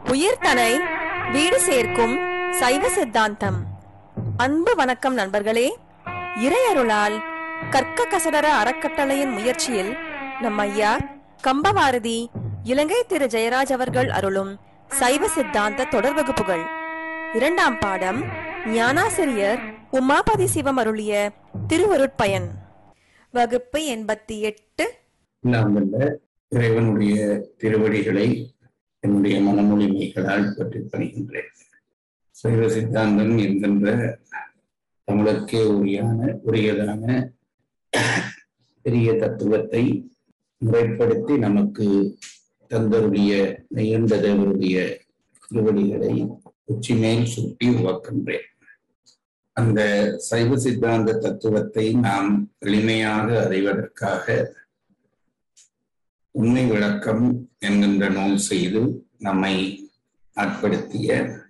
உயிர்தனை வீடு சேர்க்கும் சைவ சித்தாந்தம் அன்பு வணக்கம் நண்பர்களே இறையருளால் கற்க கசடர அறக்கட்டளையின் முயற்சியில் நம் ஐயா கம்பவாரதி இலங்கை திரு ஜெயராஜ் அவர்கள் அருளும் சைவ சித்தாந்த தொடர் வகுப்புகள் இரண்டாம் பாடம் ஞானாசிரியர் உமாபதி சிவம் அருளிய திருவருட்பயன் வகுப்பு எண்பத்தி எட்டு எல்லாம் வல்ல இறைவனுடைய திருவடிகளை என்னுடைய மனமொழிமைகளால் பற்றி பணிகின்றேன் சைவ சித்தாந்தம் என்கின்ற தமிழர்க்கே உரியான உரியதான பெரிய தத்துவத்தை முறைப்படுத்தி நமக்கு தந்தருடைய நெய்யந்த தேவருடைய திருவடிகளை உச்சி மேல் சுட்டி உருவாக்கின்றேன் அந்த சைவ சித்தாந்த தத்துவத்தை நாம் எளிமையாக அறிவதற்காக உண்மை விளக்கம் என்கின்ற நூல் செய்து நம்மை ஆட்படுத்திய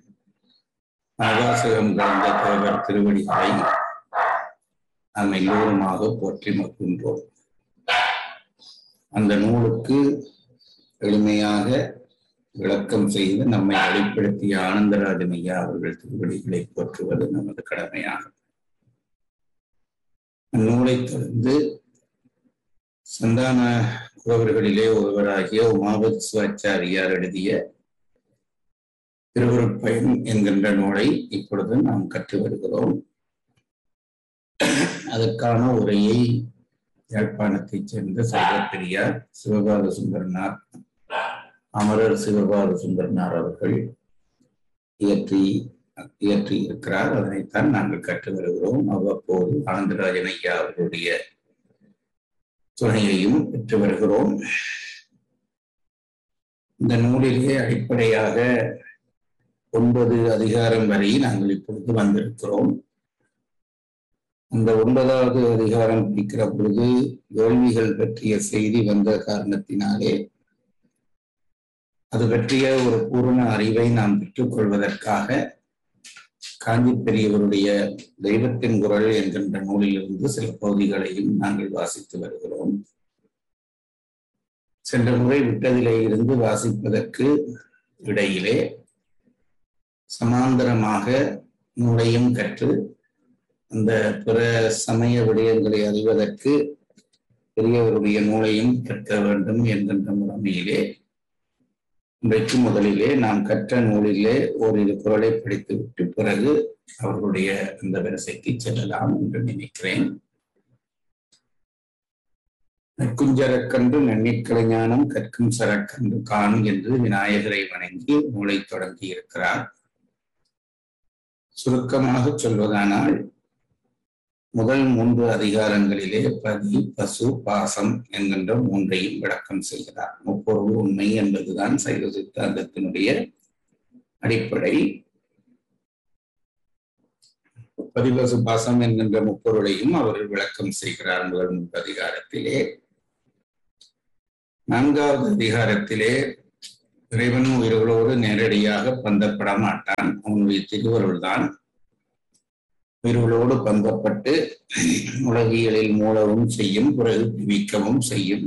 ஆகாசகம் கலந்த தேவர் திருவடிகளை நாம் எல்லோருமாக போற்றி மகிழ்கின்றோம் அந்த நூலுக்கு எளிமையாக விளக்கம் செய்து நம்மை வெளிப்படுத்திய ஆனந்தராஜன் ஐயா அவர்கள் திருவடிகளை போற்றுவது நமது கடமையாகும் அந்நூலை தொடர்ந்து சந்தான குறவர்களிலே ஒருவராகிய உமாபத் சிவாச்சாரியார் எழுதிய திருவருட்பயன் என்கின்ற நூலை இப்பொழுது நாம் கற்று வருகிறோம் அதற்கான உரையை யாழ்ப்பாணத்தைச் சேர்ந்த சைவப்பெரியார் சிவபாத சுந்தரனார் அமரர் சிவபாத சுந்தரனார் அவர்கள் இயற்றி இயற்றி இருக்கிறார் அதனைத்தான் நாங்கள் கற்று வருகிறோம் அவ்வப்போது ஆனந்தராஜன் ஐயா அவர்களுடைய துணையையும் பெற்று வருகிறோம் இந்த நூலிலே அடிப்படையாக ஒன்பது அதிகாரம் வரை நாங்கள் இப்பொழுது வந்திருக்கிறோம் அந்த ஒன்பதாவது அதிகாரம் பிடிக்கிற பொழுது வேள்விகள் பற்றிய செய்தி வந்த காரணத்தினாலே அது பற்றிய ஒரு பூரண அறிவை நாம் பெற்றுக்கொள்வதற்காக காஞ்சி பெரியவருடைய தெய்வத்தின் குரல் என்கின்ற நூலிலிருந்து சில பகுதிகளையும் நாங்கள் வாசித்து வருகிறோம் சென்ற முறை விட்டதிலே இருந்து வாசிப்பதற்கு இடையிலே சமாந்தரமாக நூலையும் கற்று அந்த பிற சமய விடயங்களை அறிவதற்கு பெரியவருடைய நூலையும் கற்க வேண்டும் என்கின்ற முறைமையிலே இன்றைக்கு முதலிலே நாம் கற்ற நூலிலே ஓரிரு குரலை படித்துவிட்டு பிறகு அவர்களுடைய அந்த வரிசைக்கு செல்லலாம் என்று நினைக்கிறேன் நற்குஞ்சரக்கன்று நன்னிக்கலை ஞானம் கற்கும் சரக்கன்று காணும் என்று விநாயகரை வணங்கி நூலை தொடங்கி இருக்கிறார் சுருக்கமாக சொல்வதானால் முதல் மூன்று அதிகாரங்களிலே பதி பசு பாசம் என்கின்ற மூன்றையும் விளக்கம் செய்கிறார் முப்பொருள் உண்மை என்பதுதான் சைவ சித்தாந்தத்தினுடைய அடிப்படை பதிபசு பாசம் என்கின்ற முப்பொருளையும் அவர்கள் விளக்கம் செய்கிறார் முதல் மூன்று அதிகாரத்திலே நான்காவது அதிகாரத்திலே இறைவன் உயிர்களோடு நேரடியாக பந்தப்பட மாட்டான் அவனுடைய திருவருள் தான் உயிர்களோடு பந்தப்பட்டு உலகியலில் மூலவும் செய்யும் பிறகு விவிக்கவும் செய்யும்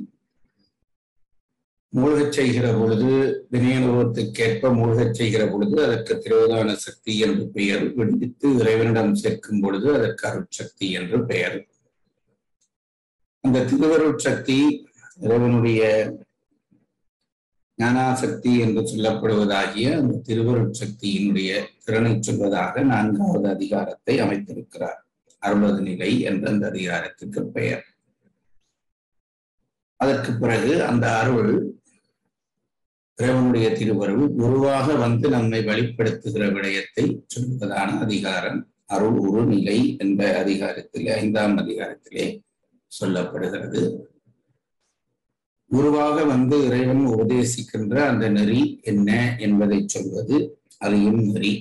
மூழ்கச் செய்கிற பொழுது வினயனுபவத்துக்கேற்ப மூழ்கச் செய்கிற பொழுது அதற்கு திரோதான சக்தி என்று பெயர் விடுவித்து இறைவனிடம் சேர்க்கும் பொழுது அதற்கு அருட்சக்தி என்று பெயர் அந்த திருவருட் சக்தி இறைவனுடைய ஞானாசக்தி என்று சொல்லப்படுவதாகிய அந்த திருவருட் சக்தியினுடைய திறனை சொல்வதாக நான்காவது அதிகாரத்தை அமைத்திருக்கிறார் அறுபது நிலை என்ற அந்த அதிகாரத்துக்கு பெயர் அதற்கு பிறகு அந்த அருள் இறைவனுடைய திருவருள் குருவாக வந்து நம்மை வெளிப்படுத்துகிற விடயத்தை சொல்வதான அதிகாரம் அருள் உரு நிலை என்ற அதிகாரத்திலே ஐந்தாம் அதிகாரத்திலே சொல்லப்படுகிறது குருவாக வந்து இறைவன் உபதேசிக்கின்ற அந்த நெறி என்ன என்பதை சொல்வது அறியும் நெறி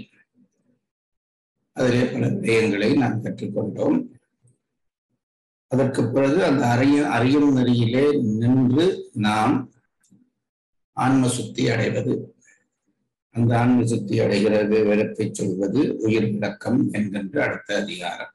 அதிலே பல விடயங்களை நாம் கற்றுக்கொண்டோம் அதற்கு பிறகு அந்த அறிய அறியும் நெறியிலே நின்று நாம் ஆன்ம சுத்தி அடைவது அந்த ஆன்ம சுத்தி அடைகிற விவரத்தை சொல்வது உயிர் விளக்கம் என்கின்ற அடுத்த அதிகாரம்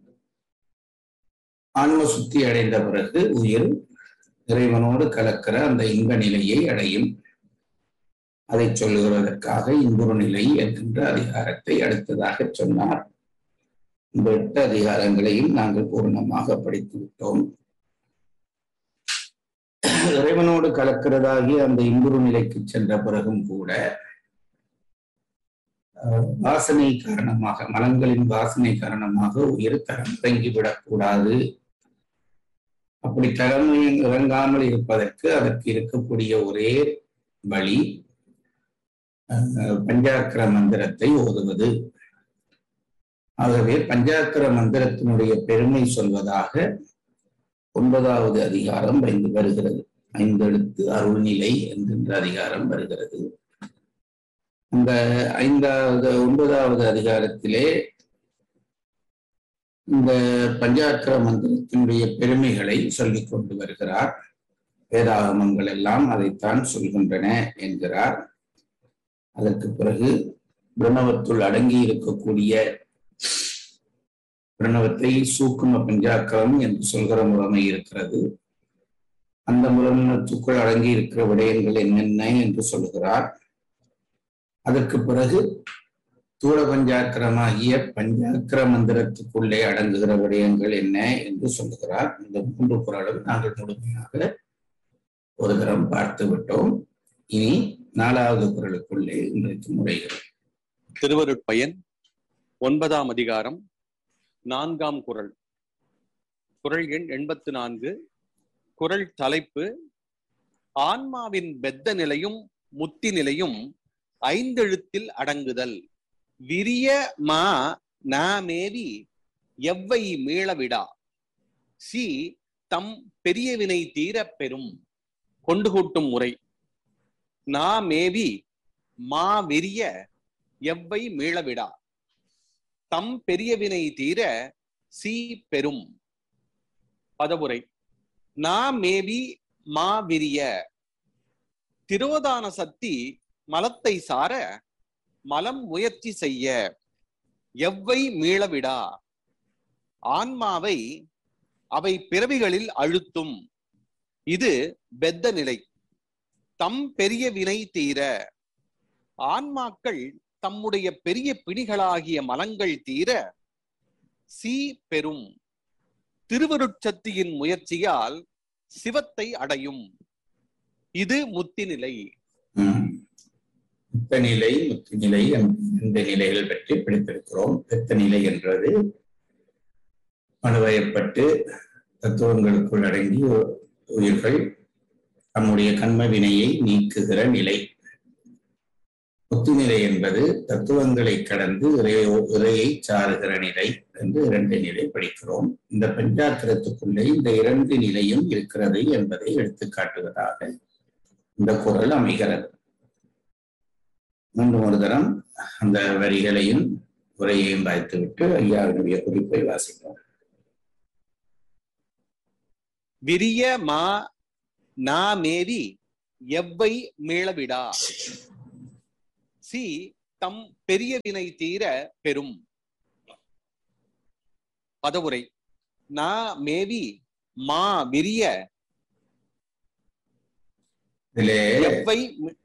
ஆன்ம சுத்தி அடைந்த பிறகு உயிர் இறைவனோடு கலக்கிற அந்த இன்ப நிலையை அடையும் அதை சொல்லுகிறதற்காக இன்புறு நிலை என்கின்ற அதிகாரத்தை அடுத்ததாக சொன்னார் இந்த எட்டு அதிகாரங்களையும் நாங்கள் பூர்ணமாக படித்து விட்டோம் இறைவனோடு கலக்கிறதாகி அந்த இன்புறு நிலைக்கு சென்ற பிறகும் கூட அஹ், வாசனை காரணமாக மலங்களின் வாசனை காரணமாக உயிர் தரம் இறங்கிவிடக் கூடாது அப்படி தரம் இறங்காமல் இருப்பதற்கு அதற்கு இருக்கக்கூடிய ஒரே வழி அஹ், பஞ்சாக்கர மந்திரத்தை ஓதுவது ஆகவே பஞ்சாக்கர மந்திரத்தினுடைய பெருமை சொல்வதாக ஒன்பதாவது அதிகாரம் ஐந்து வருகிறது ஐந்தெழுத்து அருள்நிலை என்கின்ற அதிகாரம் வருகிறது அந்த ஐந்தாவது ஒன்பதாவது அதிகாரத்திலே இந்த பஞ்சாக்கர மந்திரத்தினுடைய பெருமைகளை சொல்லிக் கொண்டு வருகிறார் வேதாகமங்கள் எல்லாம் அதைத்தான் சொல்கின்றன என்கிறார் அதற்கு பிறகு பிரணவத்துள் அடங்கி இருக்கக்கூடிய பிரணவத்தை சூக்கும பஞ்சாக்கரம் என்று சொல்கிற முறைமை இருக்கிறது அந்த முரணத்துக்குள் அடங்கி இருக்கிற விடயங்கள் என்னென்ன என்று சொல்லுகிறார் அதற்கு பிறகு தூள பஞ்சாக்கரமாகிய பஞ்சாக்கர மந்திரத்துக்குள்ளே அடங்குகிற விடயங்கள் என்ன என்று சொல்லுகிறார் இந்த மூன்று குரலும் நாங்கள் முழுமையாக ஒரு தரம் பார்த்து விட்டோம் இனி நாலாவது குரலுக்குள்ளே இன்றைக்கு முறைகிறோம் திருவருட்பயன் ஒன்பதாம் அதிகாரம் நான்காம் குறள் குறள் எண் எண்பத்து நான்கு குறள் தலைப்பு ஆன்மாவின் பெத்த நிலையும் முத்தி நிலையும் ஐந்தெழுத்தில் அடங்குதல் விரிய மா நாமேவி எவ்வை மீளவிடா சி தம் பெரிய வினை தீரப் பெறும் கொண்டு கூட்டும் முறை நாமேவி மா விரிய எவ்வை மீளவிடா தம் பெரியவினை தீர சி பெரும் பதவுரை நா மேபி மா விரிய திரோதான சக்தி மலத்தை சார மலம் முயற்சி செய்ய எவ்வை மீளவிடா ஆன்மாவை அவை பிறவிகளில் அழுத்தும் இது பெத்த நிலை தம் பெரிய வினை தீர ஆன்மாக்கள் தம்முடைய பெரிய பிணிகளாகிய மலங்கள் தீர சி பெரும் திருவருட்சத்தியின் முயற்சியால் சிவத்தை அடையும் இது முத்தி நிலை உம். முத்த நிலை முத்து நிலை இந்த நிலைகள் பற்றி படித்திருக்கிறோம் வெத்த நிலை என்றது மனவயப்பட்டு தத்துவங்களுக்குள் அடங்கி உயிர்கள் தம்முடைய கண்ம வினையை நீக்குகிற நிலை முத்துநிலை என்பது தத்துவங்களை கடந்து இறையோ இறையை சாருகிற நிலை என்று இரண்டு நிலை படிக்கிறோம் இந்த பஞ்சாத்திரத்துக்குள்ளே இந்த இரண்டு நிலையும் இருக்கிறது என்பதை எடுத்துக் காட்டுவதாக இந்த குரல் அமைகிறது மீண்டும் ஒரு தரம் அந்த வரிகளையும் உரையையும் வாய்த்துவிட்டு ஐயாவினுடைய குறிப்பை வாசிப்போம் விரிய மா நா மேவி எவ்வை மீளவிடா சி தம் பெரிய வினை தீர பெரும் பதவுரை நா மேவி மா விரிய இதிலே எவ்வை மி-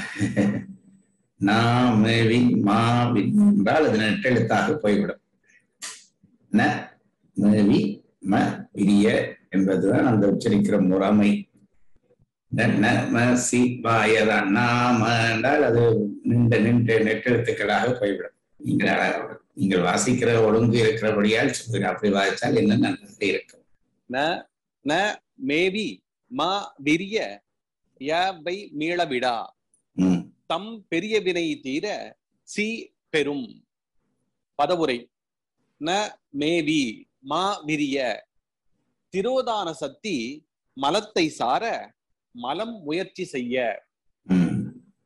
நாம் மேவி மா வி- என்றால் அது நெட்டெழுத்தாக போய்விடும் ந மேவி ம விரிய என்பதுதான் அந்த உச்சரிக்கிற முறைமை ந, ந, ம, சி, வாயதான் நாம என்றால் அது நின்ற நின்ற நெட்டெழுத்துக்களாக போய்விடும் நீங்கள் அழ- நீங்கள் வாசிக்கிற ஒழுங்கு இருக்கிறபடியால் சொல்கிறேன் அப்படி வாசித்தால் என்ன நன்றாக இருக்கும் ந ந மேவி மா விரிய எவ்வை மீளவிடா ம், தம் பெரிய வினை தீர சி பெரும் பதவுரை ந மேவி மா விரிய திரோதான சக்தி மலத்தை சார மலம் முயற்சி செய்ய ம்,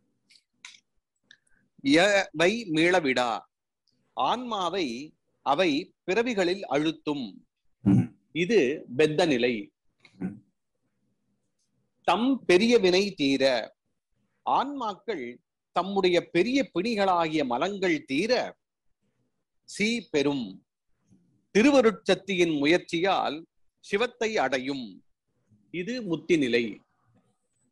வை மீளவிடா ஆன்மாவை அவை பிறவிகளில் அழுத்தும் ம். இது பெத்த நிலை ம். தம் பெரிய வினை தீர ஆன்மாக்கள் தம்முடைய பெரிய பிணிகளாகிய மலங்கள் தீர சி பெரும் திருவருட்சத்தியின் முயற்சியால் சிவத்தை அடையும் இது முத்தி நிலை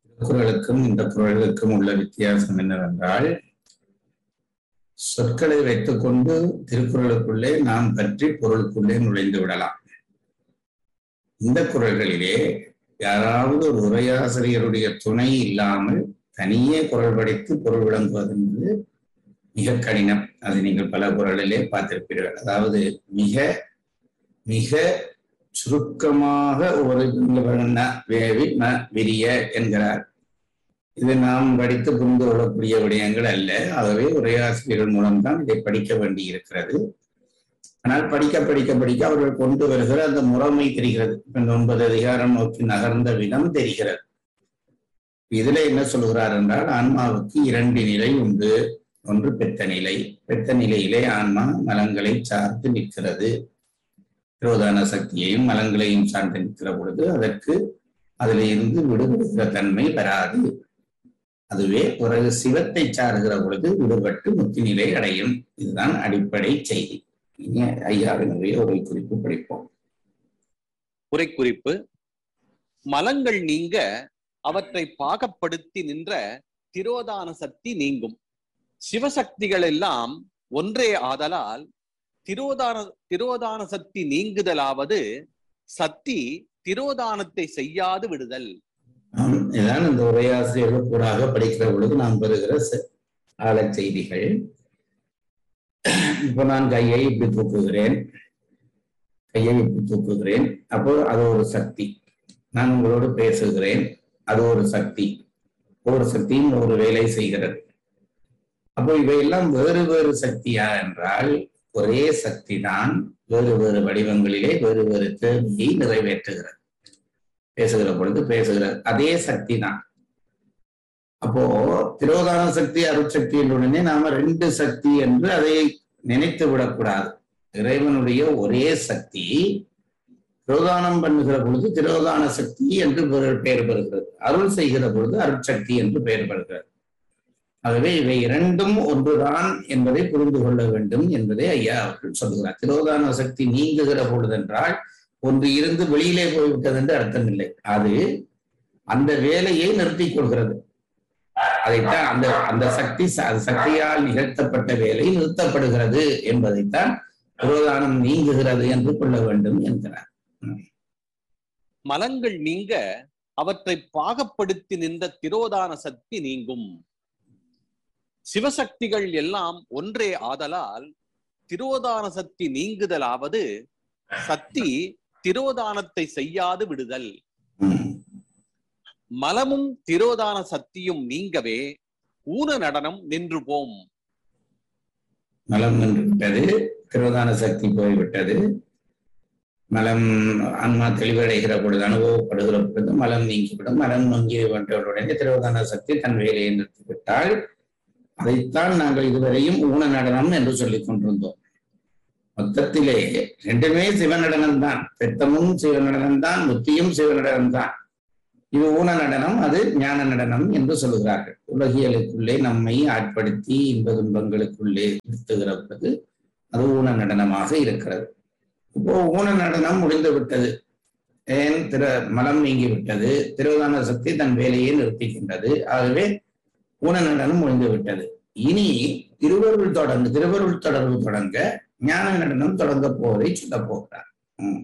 திருக்குறளுக்கும் இந்த குறளுக்கும் உள்ள வித்தியாசம் என்னவென்றால் சொற்களை வைத்துக்கொண்டு திருக்குறளுக்குள்ளே நாம் பற்றி பொருளுக்குள்ளே நுழைந்து விடலாம் இந்த குறள்களிலே யாராவது ஒரு உரையாசிரியருடைய துணை இல்லாமல் தனியே குரல் படித்து பொருள் விளங்குவது என்பது மிக கடினம் அது நீங்கள் பல குரலிலே பார்த்திருப்பீர்கள் அதாவது மிக மிக சுருக்கமாக ஒரு இங்க பாருங்க, ந, வேவி ந விரிய என்கிறார் இது நாம் படித்து புரிந்து கொள்ளக்கூடிய விடயங்கள் அல்ல ஆகவே உரையாசிரியர்கள் மூலம்தான் இதை படிக்க வேண்டி இருக்கிறது ஆனால் படிக்க படிக்க படிக்க அவர்கள் கொண்டு வருகிற அந்த முறைமை தெரிகிறது இப்ப இந்த ஒன்பது அதிகாரம் நோக்கி நகர்ந்த விதம் தெரிகிறது இதுல என்ன சொல்கிறார் என்றால் ஆன்மாவுக்கு இரண்டு நிலை உண்டு ஒன்று பெத்த நிலை பெத்த நிலையிலே ஆன்மா மலங்களை சார்ந்து நிற்கிறது திரோதான சக்தியையும் மலங்களையும் சார்ந்து நிற்கிற பொழுது அதற்கு அதில் இருந்து விடுபடுகிற தன்மை வராது அதுவே பிறகு சிவத்தை சாருகிற பொழுது விடுபட்டு முத்தி நிலை அடையும் இதுதான் அடிப்படை செய்தி இனி ஐயாவினுடைய ஒரு குறிப்பு படிப்போம் உரை குறிப்பு மலங்கள் நீங்க அவற்றை பாகப்படுத்தி நின்ற திரோதான சக்தி நீங்கும் சிவசக்திகள் எல்லாம் ஒன்றே ஆதலால் திரோதான திரோதான சக்தி நீங்குதலாவது சக்தி திரோதானத்தை செய்யாது விடுதல் ஆம், இதான் இந்த உரையாசிரியர்கள் கூடாக படிக்கிற பொழுது நாம் பெறுகிற செ- ஆழச் செய்திகள் இப்போ நான் கையை இப்படி தூக்குகிறேன் கையை இப்படி தூக்குகிறேன் அப்போ அது ஒரு சக்தி நான் உங்களோடு பேசுகிறேன் அது ஒரு சக்தி ஒரு சக்தியும் ஒரு வேலை செய்கிறது அப்போ இவையெல்லாம் வேறு வேறு சக்தியா என்றால் ஒரே சக்தி தான் வேறு வேறு வடிவங்களிலே வேறு வேறு தேவையை நிறைவேற்றுகிறது பேசுகிற பொழுது பேசுகிறது அதே சக்தி தான் அப்போ திரோதான சக்தி அருட்சக்தி உடனே நாம ரெண்டு சக்தி என்று அதை நினைத்து விடக்கூடாது இறைவனுடைய ஒரே சக்தி திரோதானம் பண்ணுகிற பொழுது திரோதான சக்தி என்று பெயர் பெயர் பெறுகிறது அருள் செய்கிற பொழுது அருட்சக்தி என்று பெயர் பெறுகிறது ஆகவே இவை இரண்டும் ஒன்றுதான் என்பதை புரிந்து கொள்ள வேண்டும் என்பதை ஐயா அவர்கள் சொல்லுகிறார் திரோதான சக்தி நீங்குகிற பொழுதென்றால் ஒன்று இருந்து வெளியிலே போய்விட்டது என்று அர்த்தம் இல்லை அது அந்த வேலையை நிறுத்திக் கொள்கிறது அதைத்தான் அந்த அந்த சக்தி ச- அது சக்தியால் நிகழ்த்தப்பட்ட வேலை நிறுத்தப்படுகிறது என்பதைத்தான் புரோதானம் நீங்குகிறது என்று கொள்ள வேண்டும் என்கிறார் மலங்கள் நீங்க அவற்றை பாகப்படுத்தி நின்ற திரோதான சக்தி நீங்கும் சிவசக்திகள் எல்லாம் ஒன்றே ஆதலால் திரோதான சக்தி நீங்குதலாவது சக்தி திரோதானத்தை செய்யாது விடுதல் உம். மலமும் திரோதான சக்தியும் நீங்கவே ஊன நடனம் நின்று போம் மலம் நின்று விட்டது திரோதான சக்தி போய்விட்டது மலம் ஆன்மா தெளிவடைகிற பொழுது அனுபவப்படுகிற பொழுது மலம் நீங்கிவிடும் மலம் நீங்கி உடனே திரோதான சக்தி தன் வேலையை நிறுத்திவிட்டால் அதைத்தான் நாங்கள் இதுவரையும் ஊன நடனம் என்று சொல்லிக் கொண்டிருந்தோம் மொத்தத்திலே ரெண்டுமே சிவநடனம் தான் பெத்தமும் சிவநடனம் தான் முத்தியும் சிவநடனம் தான் இது ஊன நடனம் அது ஞான நடனம் என்று சொல்லுகிறார்கள் உலகியலுக்குள்ளே நம்மை ஆட்படுத்தி இன்ப துன்பங்களுக்குள்ளே நிறுத்துகிற பொழுது அது ஊன நடனமாக இருக்கிறது இப்போ ஊன நடனம் முடிந்து விட்டது ஏன் திரு மலம் நீங்கி விட்டது திருவதான சக்தி தன் வேலையை நிறுத்திக்கின்றது ஆகவே ஊன நடனம் முடிந்து விட்டது இனி திருவருள் தொடங்கு திருவருள் தொடர்பு தொடங்க ஞான நடனம் தொடங்க போவதை சொல்ல போகிறார் உம்.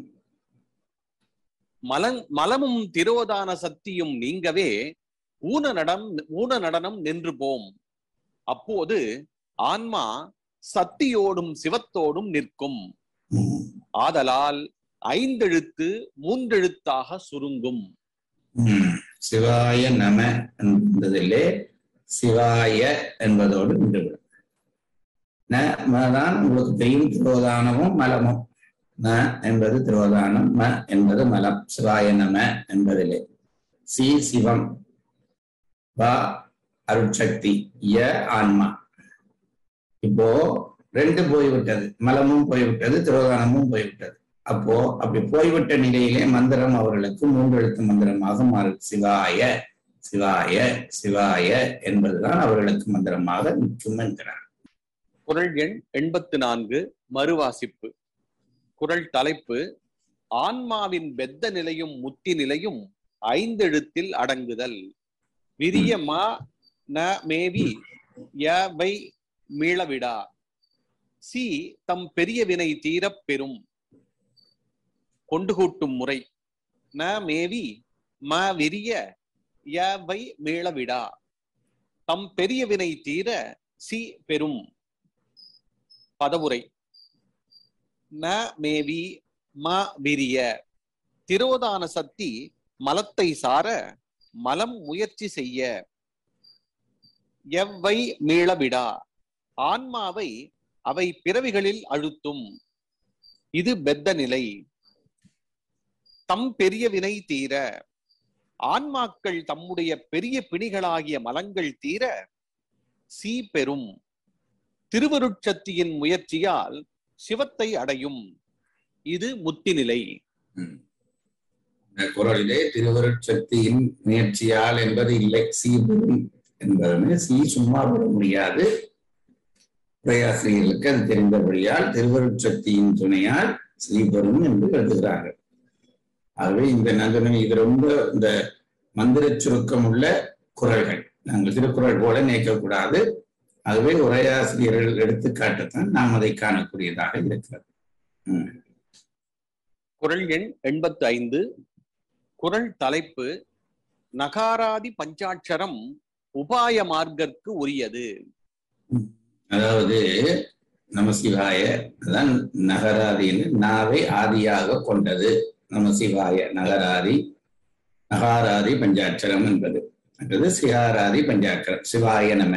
மலங் மலமும் திரோதான சக்தியும் நீங்கவே ஊன நடம் ஊன நடனம் நின்று போம் அப்போது ஆன்மா சக்தியோடும் சிவத்தோடும் நிற்கும் உம். ஆதலால் ஐந்தெழுத்து மூன்றெழுத்தாக சுருங்கும் உம். சிவாய நம என்பதிலே சிவாய என்பதோடு நின்றுவிடும் ந தான் உங்களுக்கு தெரியும் திருவோதானமும் மலமும் ந என்பது திருவோதானம் ம என்பது மலம் சிவாய நம என்பதிலே சி சிவம் வ அருட்சக்தி ய ஆன்மா இப்போ ரெண்டு போய்விட்டது மலமும் போய்விட்டது திருவோதானமும் போய்விட்டது அப்போ அப்படி போய்விட்ட நிலையிலே மந்திரம் அவர்களுக்கு மூன்று எழுத்து மந்திரமாக மாறு சிவாய சிவாய சிவாய என்பதுதான் அவர்களுக்கு மந்திரமாக நிற்கும் என்கிறார் குரல் எண் எண்பத்து நான்கு மறுவாசிப்பு குரல் தலைப்பு ஆன்மாவின் பெத்த நிலையும் முத்தி நிலையும் ஐந்தெழுத்தில் அடங்குதல் விரிய மா ந மேவி ய வை மீளவிடா சி தம் பெரிய வினை தீரப் பெறும் கொண்டு கூட்டும் முறை ந மேவி ம விரிய ய வை மீளவிடா தம் பெரிய வினை தீர சி பெறும் பதவுரை ந மேவி ம விரிய திரோதான சக்தி மலத்தை சார மலம் முயற்சி செய்ய எவ்வை மீளவிடா ஆன்மாவை அவை பிறவிகளில் அழுத்தும் இது பெத்த நிலை தம் பெரிய வினை தீர ஆன்மாக்கள் தம்முடைய பெரிய பிணிகளாகிய மலங்கள் தீர சீ பெறும் திருவருட்சத்தியின் முயற்சியால் சிவத்தை அடையும் இது முத்தி நிலை ம். இந்த குரலிலே திருவருட்சக்தியின் முயற்சியால் என்பது இல்லை சீபெரும் என்பதுமே சீ சும்மா பெற முடியாது உரையாசிரியர்களுக்கு அது தெரிந்தபடியால் திருவருட்சக்தியின் துணையால் சீபெரும் என்று எழுதுகிறார்கள் ஆகவே இந்த நந்தனம் இது ரொம்ப இந்த மந்திர சுருக்கம் உள்ள குரல்கள் நாங்கள் திருக்குறள் போல நினைக்கக்கூடாது ஆகவே உரையாசிரியர்கள் எடுத்துக்காட்டத்தான் நாம் அதை காணக்கூடியதாக இருக்கிறது ம். குரல் எண் எண்பத்து ஐந்து குரல் தலைப்பு நகாராதி பஞ்சாட்சரம் உபாய மார்க்கற்கு உரியது அதாவது நமசிவாய அதான் நகராதின்னு நாவை ஆதியாக கொண்டது நமசிவாய நகராதி நகாராதி பஞ்சாட்சரம் என்பது அல்லது சிகாராதி பஞ்சாட்சரம் சிவாய நம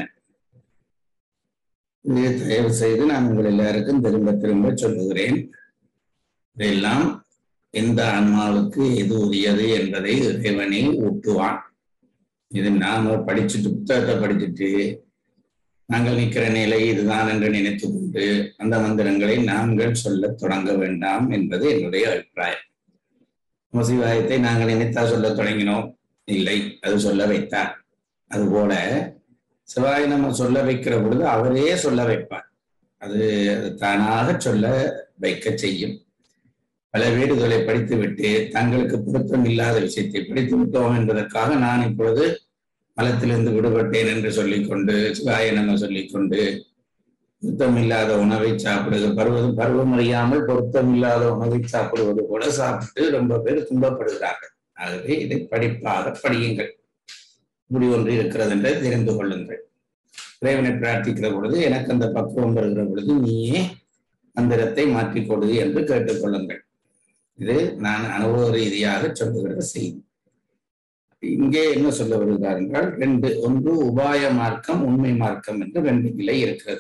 இது தயவு செய்து நான் உங்கள் எல்லாருக்கும் திரும்ப திரும்ப சொல்லுகிறேன் இதெல்லாம் எந்த ஆன்மாவுக்கு எது உரியது என்பதை இறைவனே ஊட்டுவான் இது நாம படிச்சுட்டு புத்தகத்தை படிச்சுட்டு நாங்கள் நிற்கிற நிலை இதுதான் என்று நினைத்து கொண்டு அந்த மந்திரங்களை நாங்கள் சொல்லத் தொடங்க வேண்டாம் என்பது என்னுடைய அபிப்பிராயம் நமசிவாயத்தை நாங்கள் நினைத்தா சொல்லத் தொடங்கினோம் இல்லை அது சொல்ல வைத்தார் அதுபோல சிவாய நம்ம சொல்ல வைக்கிற பொழுது அவரே சொல்ல வைப்பார் அது அது தானாக சொல்ல வைக்க செய்யும் பல வீடுகளை படித்துவிட்டு தங்களுக்கு பொருத்தம் இல்லாத விஷயத்தை படித்து விட்டோம் என்பதற்காக நான் இப்பொழுது மலத்திலிருந்து விடுபட்டேன் என்று சொல்லிக்கொண்டு சிவாய நம்ம சொல்லிக்கொண்டு பொருத்தம் இல்லாத உணவை சாப்பிடுவது பருவம் பருவம் அறியாமல் பொருத்தம் இல்லாத உணவை சாப்பிடுவது கூட சாப்பிட்டு ரொம்ப பேர் துன்பப்படுகிறார்கள் ஆகவே இதை படிப்பாக படியுங்கள் இப்படி ஒன்று இருக்கிறது என்று தெரிந்து கொள்ளுங்கள் இறைவனை பிரார்த்திக்கிற பொழுது எனக்கு அந்த பக்குவம் வருகிற பொழுது நீயே மந்திரத்தை மாற்றிக் கொடு என்று கேட்டுக்கொள்ளுங்கள் இது நான் அனுபவ ரீதியாக சொல்லுகிற செய்தி இங்கே என்ன சொல்ல வருகிறார் என்றால் ரெண்டு ஒன்று உபாய மார்க்கம் உண்மை மார்க்கம் என்று ரெண்டு நிலை இருக்கிறது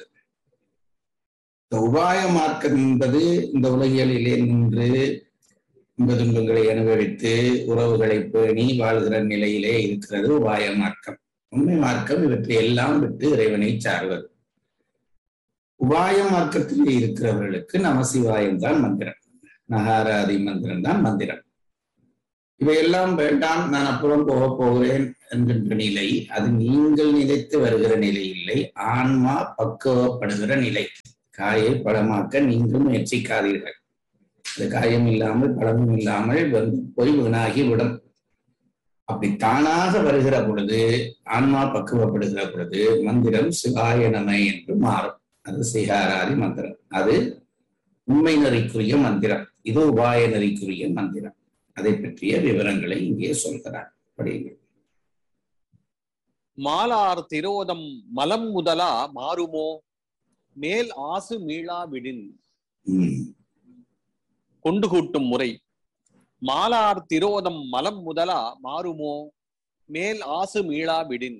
இந்த உபாய மார்க்கம் என்பது இந்த உலகியலிலே நின்று இன்ப துன்பங்களை அனுபவித்து உறவுகளை பேணி வாழ்கிற நிலையிலே இருக்கிறது உபாய மார்க்கம் உண்மை மார்க்கம் இவற்றை எல்லாம் விட்டு இறைவனை சார்வது உபாய மார்க்கத்தில் இருக்கிறவர்களுக்கு நமசிவாயம் தான் மந்திரம் நகாராதி மந்திரம் தான் மந்திரம் இவையெல்லாம் வேண்டாம் நான் அப்புறம் போக போகிறேன் என்கின்ற நிலை அது நீங்கள் நினைத்து வருகிற நிலை இல்லை ஆன்மா பக்குவப்படுகிற நிலை காயை பழமாக்க நீங்கள் முயற்சிக்காதீர்கள் அது காயம் இல்லாமல் பழமும் இல்லாமல் வந்து போய் வீணாகி விடும் அப்படி தானாக வருகிற பொழுது ஆன்மா பக்குவப்படுகிற பொழுது மந்திரம் சிவாய நம என்று மாறும் அது சிகாராதி மந்திரம் அது உண்மை நெறிக்குரிய மந்திரம் இது உபாய நெறிக்குரிய மந்திரம் அதை பற்றிய விவரங்களை இங்கே சொல்கிறார் படியுங்கள் மாலார் திரோதம் மலம் முதலா மாறுமோ மேல் ஆசு மீளா விடின் உம் கொண்டு கூட்டும் முறை மாலார் திரோதம் மலம் முதலா மாறுமோ மேல் ஆசு மீளா விடின்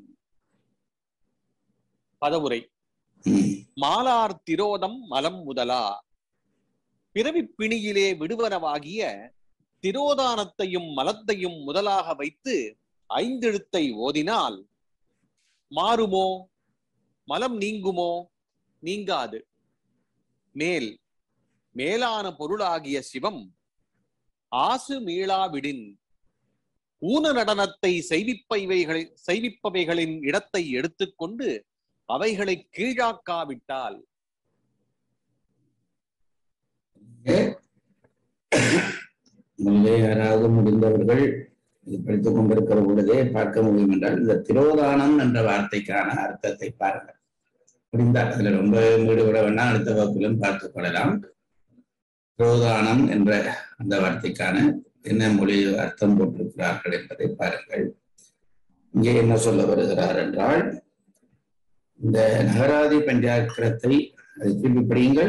பதவுரை உம் மாலார் திரோதம் மலம் முதலா பிறவிப் பிணியிலே விடுவனவாகிய திரோதானத்தையும் மலத்தையும் முதலாக வைத்து ஐந்தெழுத்தை ஓதினால் மாறுமோ மலம் நீங்குமோ நீங்காது மேல் மேலான பொருளாகிய சிவம் ஆசு மீளாவிடின் ஊன நடனத்தை செய்விப்பவைகளை செய்விப்பவைகளின் இடத்தை எடுத்துக்கொண்டு அவைகளை கீழாக்காவிட்டால் முதலே யாராவது முடிந்தவர்கள் இது படித்துக் கொண்டிருக்கிற பொழுதே பார்க்க முடியும் என்றால் இந்த திரோதானம் என்ற வார்த்தைக்கான அர்த்தத்தை பாருங்கள் முடிந்தால் அதுல ரொம்ப ஈடுபட வேண்டாம் அடுத்த வகுப்பிலும் பார்த்துக் கொள்ளலாம் திரோதானம் என்ற அந்த வார்த்தைக்கான என்ன மொழி அர்த்தம் போட்டிருக்கிறார்கள் என்பதை பாருங்கள் இங்கே என்ன சொல்ல வருகிறார் என்றால் இந்த நகராதி பஞ்சாக்கிரத்தை அதை திருப்பி படியுங்கள்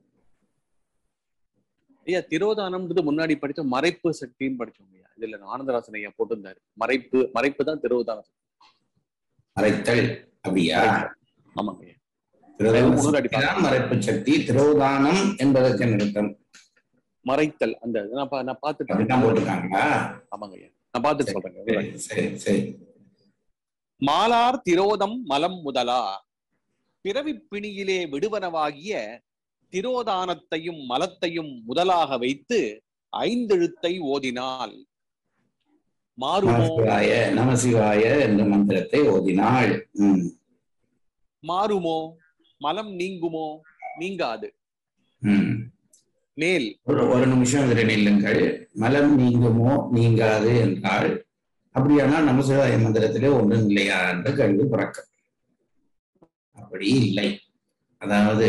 ஐயா திரோதானம்ன்றது முன்னாடி படிச்ச மறைப்பு சக்தின்னு படிச்சோம் ஐயா இதுல ஆனந்தராசன் ஐயா போட்டிருந்தாரு மறைப்பு மறைப்பு தான் திரோதானம் மறைத்தல் அப்படியா ஆமாங்க ஐயா திரோதான முன்னாடி சக்தி தான் மறைப்பு சக்தி திரோதானம் என்பதற்கு என்ன அர்த்தம் மறைத்தல் அந்த நான் பா- நான் அப்படிதான் பார்த்துட்டு போட்டிருக்காங்களா ஆமாங்க ஐயா நான் பார்த்துட்டு சொல்றேங்க சரி, சரி சரி மாலார் திரோதம் மலம் முதலா பிறவி பிணியிலே விடுவனவாகிய திரோதானத்தையும் மலத்தையும் முதலாக வைத்து ஐந்தெழுத்தை ஓதினால் மாறுமோ நமசிவாய நமசிவாய என்ற மந்திரத்தை ஓதினாள் உம் மாறுமோ மலம் நீங்குமோ நீங்காது உம் மேல் ஒரு ஒரு நிமிஷம் இதில் நில்லுங்கள் மலம் நீங்குமோ நீங்காது என்றால் அப்படியானால் நமசிவாய மந்திரத்திலே ஒன்றும் இல்லையா என்ற கேள்வி பிறக்கும் அப்படி இல்லை அதாவது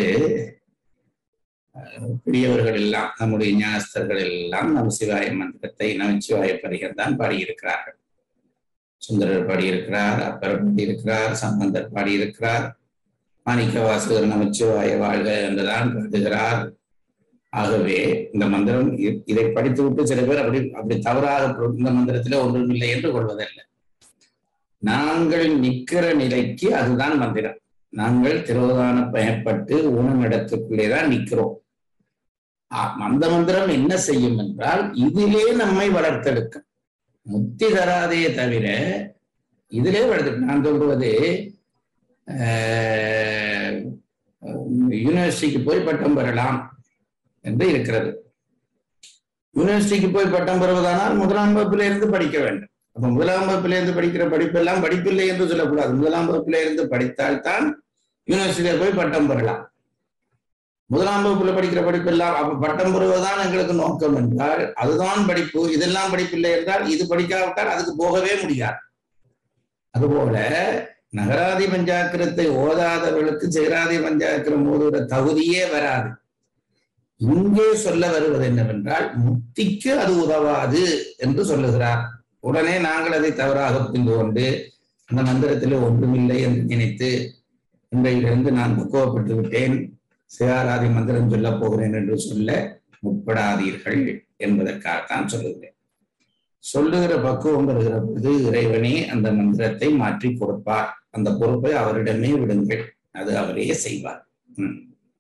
அஹ், பெரியவர்கள் எல்லாம் நம்முடைய ஞானஸ்தர்கள் எல்லாம் நமசிவாய மந்திரத்தை நமச்சிவாய பரிகர் தான் பாடியிருக்கிறார்கள் சுந்தரர் பாடியிருக்கிறார் அப்பர் பாடியிருக்கிறார் சம்பந்தர் பாடியிருக்கிறார் மாணிக்க வாசகர் நமச்சிவாய வாழ்க என்றுதான் பாடுகிறார் ஆகவே இந்த மந்திரம் இ- இதை படித்துவிட்டு சில பேர் அப்படி அப்படி தவறாக பொருள் இந்த மந்திரத்திலே ஒன்றும் இல்லை என்று கொள்வதல்ல நாங்கள் நிற்கிற நிலைக்கு அதுதான் மந்திரம் நாங்கள் திரோதான பயப்பட்டு ஊனமிடத்துக்குள்ளே தான் நிற்கிறோம் ஆ, அந்த மந்திரம் என்ன செய்யும் என்றால் இதிலே நம்மை வளர்த்தெடுக்கும் முத்தி தராதே தவிர இதிலே வளர்த்து நான் சொல்றது ஆஹ், யூனிவர்சிட்டிக்கு போய் பட்டம் பெறலாம் என்று இருக்கிறது யூனிவர்சிட்டிக்கு போய் பட்டம் பெறுவதானால் முதலாம் வகுப்பில இருந்து படிக்க வேண்டும் அப்ப முதலாம் வகுப்பில இருந்து படிக்கிற படிப்பெல்லாம் படிப்பில்லை என்று சொல்லக்கூடாது முதலாம் வகுப்பில இருந்து படித்தால்தான் யூனிவர்சிட்டியில போய் பட்டம் பெறலாம் முதலாம் வகுப்புல படிக்கிற படிப்பெல்லாம் அப்ப பட்டம் பெறுவதுதான் எங்களுக்கு நோக்கம் என்றால் அதுதான் படிப்பு இதெல்லாம் படிப்பில்லை என்றால் இது படிக்காவிட்டால் அதுக்கு போகவே முடியாது அதுபோல நகராதி பஞ்சாக்கிரத்தை ஓதாதவர்களுக்கு சேராதி பஞ்சாக்கிரம் ஓதுகிற தகுதியே வராது இங்கே சொல்ல வருவது என்னவென்றால் முக்திக்கு அது உதவாது என்று சொல்லுகிறார் உடனே நாங்கள் அதை தவறாக புரிந்து கொண்டு அந்த மந்திரத்திலே ஒன்றுமில்லை என்று நினைத்து இன்றையிலிருந்து நான் பக்குவப்பட்டு விட்டேன் சிவாராதி மந்திரம் சொல்லப் போகிறேன் என்று சொல்ல முற்படாதீர்கள் என்பதற்காகத்தான் சொல்லுகிறேன் சொல்லுகிற பக்குவம் வருகிற பொழுது இறைவனே அந்த மந்திரத்தை மாற்றி கொடுப்பார் அந்த பொறுப்பை அவரிடமே விடுங்கள் அது அவரே செய்வார் ம்.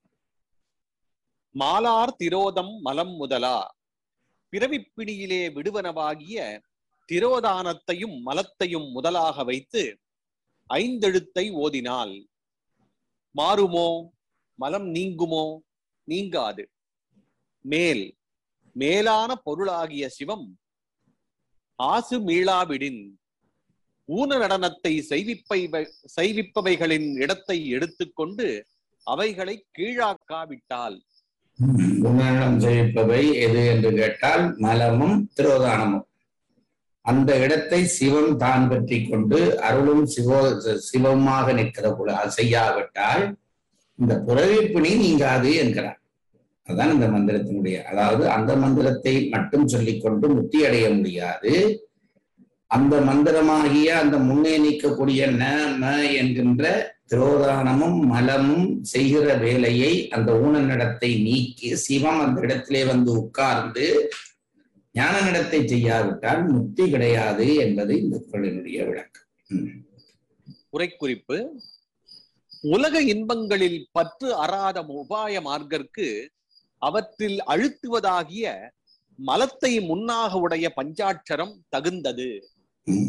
மாலார் திரோதம் மலம் முதலா பிறவிப் பிணியிலே விடுவனவாகிய திரோதானத்தையும் மலத்தையும் முதலாக வைத்து ஐந்தெழுத்தை ஓதினால் மாறுமோ மலம் நீங்குமோ நீங்காது மேல் மேலான பொருளாகிய சிவம் ஆசு மீளாவிடின் ஊன நடனத்தை செய்விப்பை செய்விப்பவைகளின் இடத்தை எடுத்துக்கொண்டு அவைகளை கீழாக்காவிட்டால் குணநலம் ஜெயிப்பவை எது என்று கேட்டால் மலமும் திரோதானமும் அந்த இடத்தை சிவம் தான் பற்றி கொண்டு அருளும் சிவோ சிவமாக நிற்கிற போல அது செய்யாவிட்டால் இந்த புறவிப்பிணி நீங்காது என்கிறார் அதுதான் இந்த மந்திரத்தினுடைய அதாவது அந்த மந்திரத்தை மட்டும் சொல்லிக்கொண்டு முக்தி அடைய முடியாது அந்த மந்திரமாகிய அந்த முன்னே நீக்கக்கூடிய ந ம என்கின்ற திரோதானமும் மலமும் செய்கிற வேலையை அந்த ஊனநடத்தை நீக்கி சிவம் அந்த இடத்திலே வந்து உட்கார்ந்து ஞான நடத்தை செய்யாவிட்டால் முக்தி கிடையாது என்பது இந்த குரலினுடைய விளக்கம் ம். உரைக்குறிப்பு உலக இன்பங்களில் பற்று அறாத உபாய மார்க்கற்கு அவற்றில் அழுத்துவதாகிய மலத்தை முன்னாக உடைய பஞ்சாட்சரம் தகுந்தது ம்.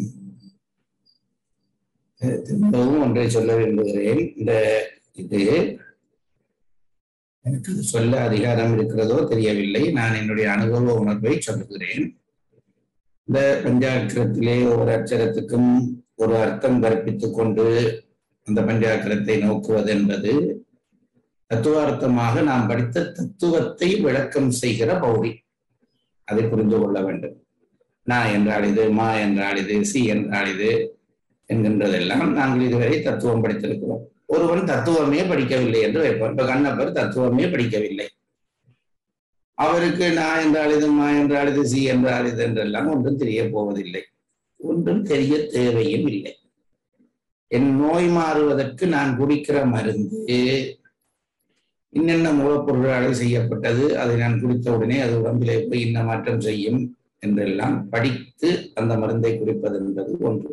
அஹ் திரும்பவும் ஒன்றை சொல்ல விரும்புகிறேன் இந்த இது எனக்கு அது சொல்ல அதிகாரம் இருக்கிறதோ தெரியவில்லை நான் என்னுடைய அனுபவ உணர்வை சொல்லுகிறேன் இந்த பஞ்சாக்கிரத்திலே ஒரு அச்சரத்துக்கும் ஒரு அர்த்தம் கற்பித்துக் கொண்டு அந்த பஞ்சாக்கிரத்தை நோக்குவது என்பது தத்துவார்த்தமாக நாம் படித்த தத்துவத்தை விளக்கம் செய்கிற பௌரி அதை புரிந்து கொள்ள வேண்டும் நா என்றால் இது மா என்றால் இது சி என்றால் இது என்கின்றதெல்லாம் நாங்கள் இதுவரை தத்துவம் படித்திருக்கிறோம் ஒருவன் தத்துவமே படிக்கவில்லை என்று வைப்போம் இப்ப கண்ணப்பர் தத்துவமே படிக்கவில்லை அவருக்கு நான் என்றால் இது மா என்றால் இது சி என்றால் இது என்றெல்லாம் ஒன்றும் தெரிய போவதில்லை ஒன்றும் தெரிய தேவையும் இல்லை என் நோய் மாறுவதற்கு நான் குடிக்கிற மருந்து இன்னென்ன மூலப்பொருளால் செய்யப்பட்டது அதை நான் குடித்த உடனே அது உடம்பிலே போய் இன்ன மாற்றம் செய்யும் என்றெல்லாம் படித்து அந்த மருந்தை குடிப்பது என்பது ஒன்று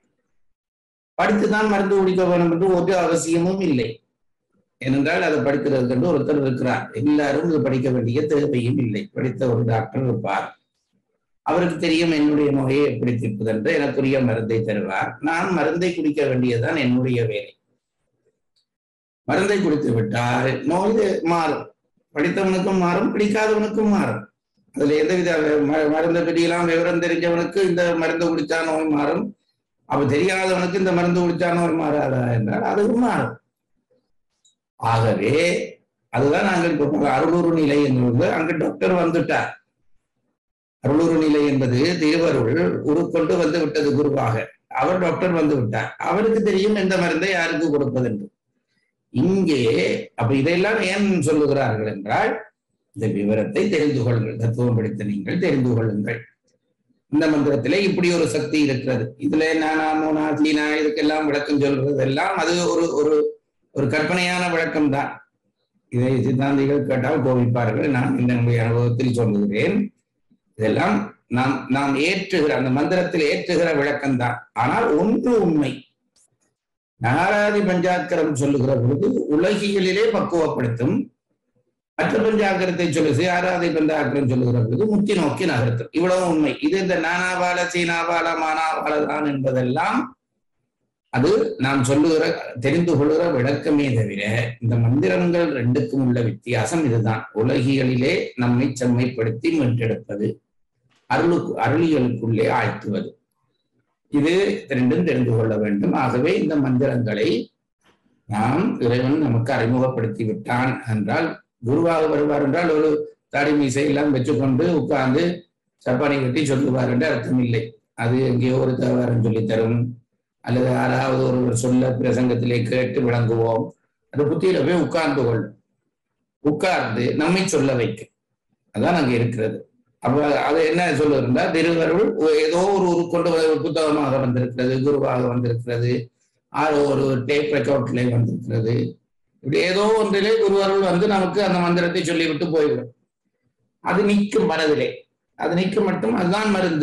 படித்துதான் மருந்து குடிக்க வேண்டும் என்று ஒரு அவசியமும் இல்லை ஏனென்றால் அதை படிக்கிறதுக்கு என்று ஒருத்தர் இருக்கிறார் எல்லாரும் இது படிக்க வேண்டிய தேவையும் இல்லை படித்த ஒரு டாக்டர் இருப்பார் அவருக்கு தெரியும் என்னுடைய நோயை எப்படி தீர்ப்பது என்று எனக்குரிய மருந்தை தருவார் நான் மருந்தை குடிக்க வேண்டியதுதான் என்னுடைய வேலை மருந்தை குடித்து விட்டால் நோய் மாறும் படித்தவனுக்கும் மாறும் பிடிக்காதவனுக்கும் மாறும் அதுல எந்தவித ம- மருந்தை பற்றியெல்லாம் விவரம் தெரிஞ்சவனுக்கு இந்த மருந்து குடித்தா நோய் மாறும் அப்ப தெரியாதவனுக்கு இந்த மருந்து குடித்தா நோய் மாறாதா என்றால் அதுவும் மாறும் ஆகவே அதுதான் நாங்கள் இப்போ அருளூர் நிலை என்பது அங்கு டாக்டர் வந்துட்டார் அருளூர் நிலை என்பது திருவருள் உருக்கொண்டு வந்து விட்டது குருவாக அவர் டாக்டர் வந்து விட்டார் அவருக்கு தெரியும் எந்த மருந்தை யாருக்கு கொடுப்பது என்று இங்கே அப்ப இதையெல்லாம் ஏன் சொல்லுகிறார்கள் என்றால் இந்த விவரத்தை தெரிந்து கொள்ளுங்கள் தத்துவம் படித்த நீங்கள் தெரிந்து கொள்ளுங்கள் இந்த மந்திரத்திலே இப்படி ஒரு சக்தி இருக்கிறது இதுல நானா மூனா தீனா இதுக்கெல்லாம் விளக்கம் சொல்றது எல்லாம் அது ஒரு ஒரு ஒரு கற்பனையான விளக்கம் தான் இதை சித்தாந்திகள் கேட்டால் கோபிப்பார்கள் நான் இந்த என்னுடைய அனுபவத்தில் சொல்லுகிறேன் இதெல்லாம் நாம் நாம் ஏற்றுகிற அந்த மந்திரத்தில் ஏற்றுகிற விளக்கம் தான் ஆனால் ஒன்று உண்மை நாராதி பஞ்சாக்கரம் சொல்லுகிற பொழுது உலகியலிலே பக்குவப்படுத்தும் மற்ற பஞ்சாக்கரத்தை சொல்லு ஆராதி பஞ்சாக்கரம் சொல்லுகிற பொழுது முத்தி நோக்கி நகர்த்தும் இவ்வளவு உண்மை இது இந்த நானாபால சீனாபால மானாபால தான் என்பதெல்லாம் அது நாம் சொல்லுகிற தெரிந்து கொள்கிற விளக்கமே தவிர இந்த மந்திரங்கள் ரெண்டுக்கும் உள்ள வித்தியாசம் இதுதான் உலகியலிலே நம்மை செம்மைப்படுத்தி மீட்டெடுப்பது அருளுக்கு அருளியலுக்குள்ளே ஆழ்த்துவது இது ரெண்டும் தெரிந்து கொள்ள வேண்டும் ஆகவே இந்த மந்திரங்களை நாம் இறைவன் நமக்கு அறிமுகப்படுத்தி விட்டான் என்றால் குருவாக வருவார் என்றால் ஒரு தாடி மீசை எல்லாம் வச்சுக்கொண்டு உட்கார்ந்து சப்பானி கட்டி சொல்லுவார் என்று அர்த்தம் இல்லை அது எங்கேயோ ஒரு தேவாரம் சொல்லி தரும் அல்லது யாராவது ஒரு சொல்ல பிரசங்கத்திலே கேட்டு விளங்குவோம் அது புத்தியில போய் உட்கார்ந்து கொள்ளும் உட்கார்ந்து நம்மை சொல்ல வைக்கும் அதான் அங்க இருக்கிறது அப்ப அது என்ன சொல்லுகிறா திருவருள் ஏதோ ஒரு உருக்கொண்டு ஒரு புத்தகமாக வந்திருக்கிறது குருவாக வந்திருக்கிறது ஆறு ஒரு டேப் ரெக்கார்ட்ல வந்திருக்கிறது இப்படி ஏதோ ஒன்றிலே குருவருள் வந்து நமக்கு அந்த மந்திரத்தை சொல்லிவிட்டு போய்விடும் அது நிற்கும் மனதிலே அது நிற்கும் மட்டும் அதுதான் மருந்து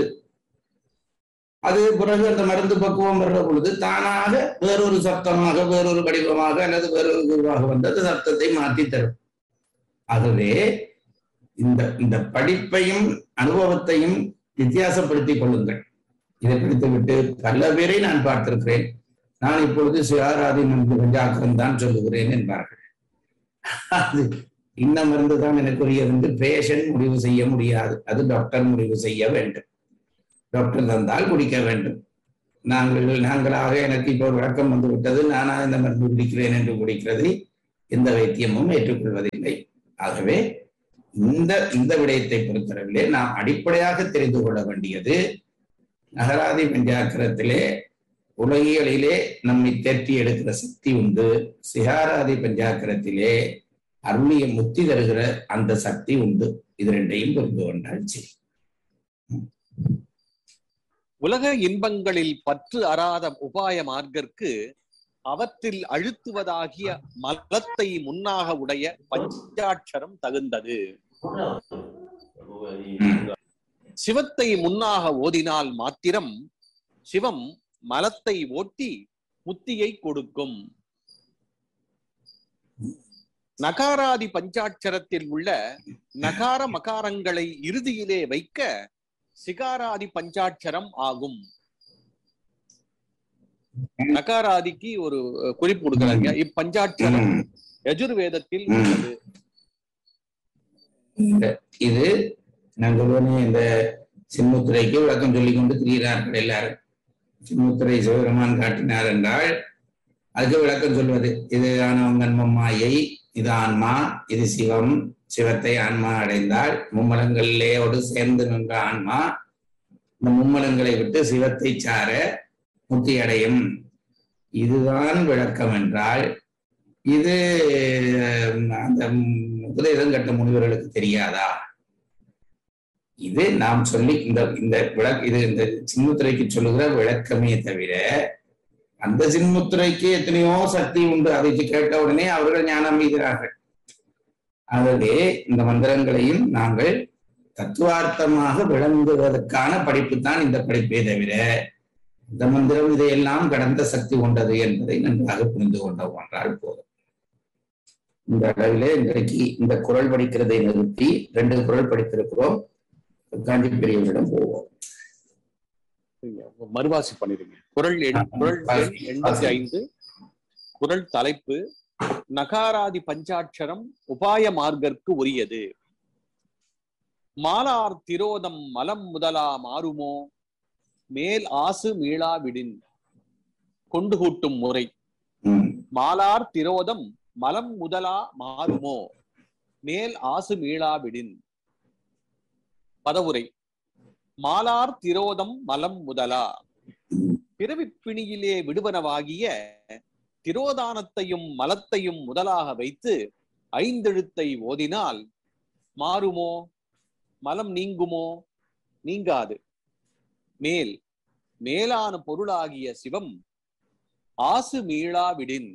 அது பிறகு அந்த மருந்து பக்குவம் வர்ற பொழுது தானாக வேறொரு சப்தமாக வேறொரு வடிவமாக அல்லது வேறொரு குருவாக வந்து அந்த சப்தத்தை மாற்றி தரும் ஆகவே இந்த இந்த படிப்பையும் அனுபவத்தையும் வித்தியாசப்படுத்திக் கொள்ளுங்கள் இதை பிடித்துவிட்டு பல பேரை நான் பார்த்திருக்கிறேன் நான் இப்பொழுது சிவாராதி நம்பி பஞ்சாக்கரம் தான் சொல்லுகிறேன் என்பார்கள் அது இந்த மருந்து தான் எனக்குரியது என்று பேஷண்ட் முடிவு செய்ய முடியாது அது டாக்டர் முடிவு செய்ய வேண்டும் டாக்டர் தந்தால் குடிக்க வேண்டும் நாங்கள் நாங்களாக எனக்கு இப்போ ஒரு விளக்கம் வந்து விட்டது நானா இந்த மருந்து குடிக்கிறேன் என்று குடிக்கிறது எந்த வைத்தியமும் ஏற்றுக்கொள்வதில்லை ஆகவே இந்த இந்த விடயத்தை பொறுத்தளவிலே நாம் அடிப்படையாக தெரிந்து கொள்ள வேண்டியது நகராதி பஞ்சாக்கரத்திலே உலகியலிலே நம்மை தேற்றி எடுக்கிற சக்தி உண்டு சிகாராதி பஞ்சாக்கரத்திலே அருளிய முத்தி தருகிற அந்த சக்தி உண்டு இது ரெண்டையும் புரிந்து கொண்டால் சரி உலக இன்பங்களில் பற்று அறாத உபாய மார்க்கற்கு அவற்றில் அழுத்துவதாகிய மலத்தை முன்னாக உடைய பஞ்சாட்சரம் தகுந்தது சிவத்தை முன்னாக ஓதினால் மாத்திரம் சிவம் மலத்தை ஓட்டி முத்தியை கொடுக்கும் நகாராதி பஞ்சாட்சரத்தில் உள்ள நகார மகாரங்களை இறுதியிலே வைக்க சிகாராதி பஞ்சாட்சரம் ஆகும் நகாராதிக்கு ஒரு அஹ், குறிப்பு கொடுக்குறாங்க இப்பஞ்சாட்சரம் ம். யஜுர்வேதத்தில் ம். உள்ளது இந்த- இது நான் சொல்லுவேன் இந்த சின்முத்திரைக்கு விளக்கம் சொல்லிக் கொண்டு திரிகிறார்கள் எல்லாரும் சின்முத்திரை சிவபெருமான் காட்டினார் என்றால் அதுக்கு விளக்கம் சொல்வது இது ஆனவங்கன்மம் மாயை இது ஆன்மா இது சிவம் சிவத்தை ஆன்மா அடைந்தால் மும்மலங்களிலேயோடு சேர்ந்து நின்ற ஆன்மா இந்த மும்மலங்களை விட்டு சிவத்தை சார முக்தி அடையும் இதுதான் விளக்கம் என்றால் இது அஹ், அந்த முதலிடம் கட்ட முனிவர்களுக்கு தெரியாதா இது நாம் சொல்லி இந்த இந்த விளக் இது இந்த சின்முத்திரைக்கு சொல்லுகிற விளக்கமே தவிர அந்த சின்முத்திரைக்கு எத்தனையோ சக்தி உண்டு அதை கேட்ட உடனே அவர்கள் ஞானம் மீகிறார்கள் ஆகவே இந்த மந்திரங்களையும் நாங்கள் தத்துவார்த்தமாக விளங்குவதற்கான படிப்பு தான் இந்த படிப்பே தவிர இந்த மந்திரம் இதையெல்லாம் கடந்த சக்தி கொண்டது என்பதை நன்றாக புரிந்து கொண்டோம் என்றால் போதும் இந்த அளவிலே இன்றைக்கு இந்த குரல் படிக்கிறதை நிறுத்தி ரெண்டு குரல் படித்திருக்கிறோம் காஞ்சி பெரியவரிடம் போவோம் சரிங்க. மறுவாசி பண்ணிடுங்க குரல் எண்- குரல் எண் எண்பத்தி ஐந்து குரல் தலைப்பு நகாராதி பஞ்சாட்சரம் உபாய மார்க்கற்கு உரியது மாலார் திரோதம் மலம் முதலா மாறுமோ மேல் ஆசு மீளா விடின் கொண்டு கூட்டும் முறை ம், மாலார் திரோதம் மலம் முதலா மாறுமோ மேல் ஆசு மீளா விடின் பதவுரை மாலார் திரோதம் மலம் முதலா பிறவிப் பிணியிலே விடுவனவாகிய திரோதானத்தையும் மலத்தையும் முதலாக வைத்து ஐந்தெழுத்தை ஓதினால் மாறுமோ மலம் நீங்குமோ நீங்காது மேல் மேலான பொருளாகிய சிவம் ஆசு மீளாவிடின்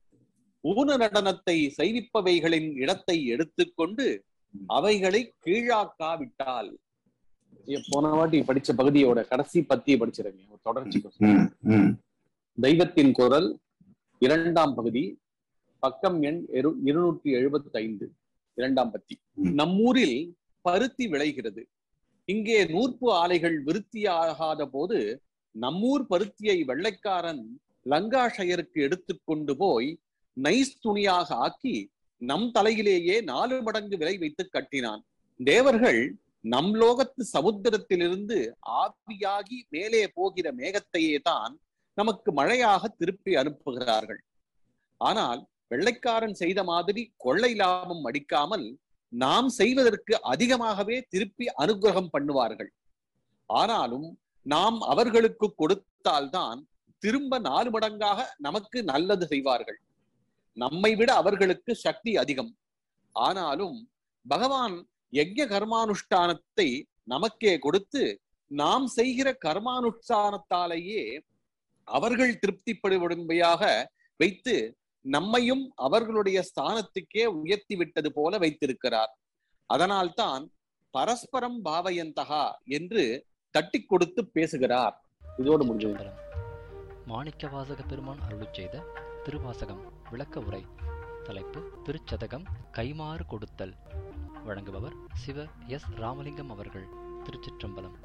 ஊன நடனத்தை செய்விப்பவைகளின் இடத்தை எடுத்துக்கொண்டு அவைகளை கீழாக்காவிட்டால் ஏ, போன வாட்டி படிச்ச பகுதியோட கடைசி பத்தியை படிச்சிருங்க ஒரு தொடர்ச்சி ம், ம், தெய்வத்தின் குரல் இரண்டாம் பகுதி பக்கம் எண் இரு- இருநூற்றி எழுபத்தி ஐந்து இரண்டாம் பத்தி ம். நம்மூரில் பருத்தி விளைகிறது இங்கே நூற்பு ஆலைகள் விருத்தியாகாத போது நம்மூர் பருத்தியை வெள்ளைக்காரன் லங்காஷயருக்கு எடுத்துக்கொண்டு போய் நைஸ் துணியாக ஆக்கி நம் தலையிலேயே நாலு மடங்கு விலை வைத்து கட்டினான் தேவர்கள் நம் லோகத்து சமுத்திரத்திலிருந்து ஆவியாகி மேலே போகிற மேகத்தையே தான் நமக்கு மழையாக திருப்பி அனுப்புகிறார்கள் ஆனால் வெள்ளைக்காரன் செய்த மாதிரி கொள்ளை லாபம் அடிக்காமல் நாம் செய்வதற்கு அதிகமாகவே திருப்பி அனுகிரகம் பண்ணுவார்கள் ஆனாலும் நாம் அவர்களுக்கு கொடுத்தால்தான் திரும்ப நாலு மடங்காக நமக்கு நல்லது செய்வார்கள் நம்மை விட அவர்களுக்கு சக்தி அதிகம் ஆனாலும் பகவான் யஜ்ய கர்மானுஷ்டானத்தை நமக்கே கொடுத்து நாம் செய்கிற கர்மானுஷ்டானத்தாலேயே அவர்கள் திருப்திப்படும்படியாக வைத்து நம்மையும் அவர்களுடைய ஸ்தானத்துக்கே உயர்த்தி விட்டது போல வைத்திருக்கிறார் அதனால்தான் பரஸ்பரம் பாவயந்தகா என்று தட்டி கொடுத்து பேசுகிறார் இதோடு முடிஞ்சது திருச்சிற்றம்பலம். மாணிக்கவாசக பெருமான் அருளுச் செய்த திருவாசகம் விளக்க உரை தலைப்பு திருச்சதகம் கைமாறு கொடுத்தல் வழங்குபவர் சிவ எஸ் ராமலிங்கம் அவர்கள் திருச்சிற்றம்பலம்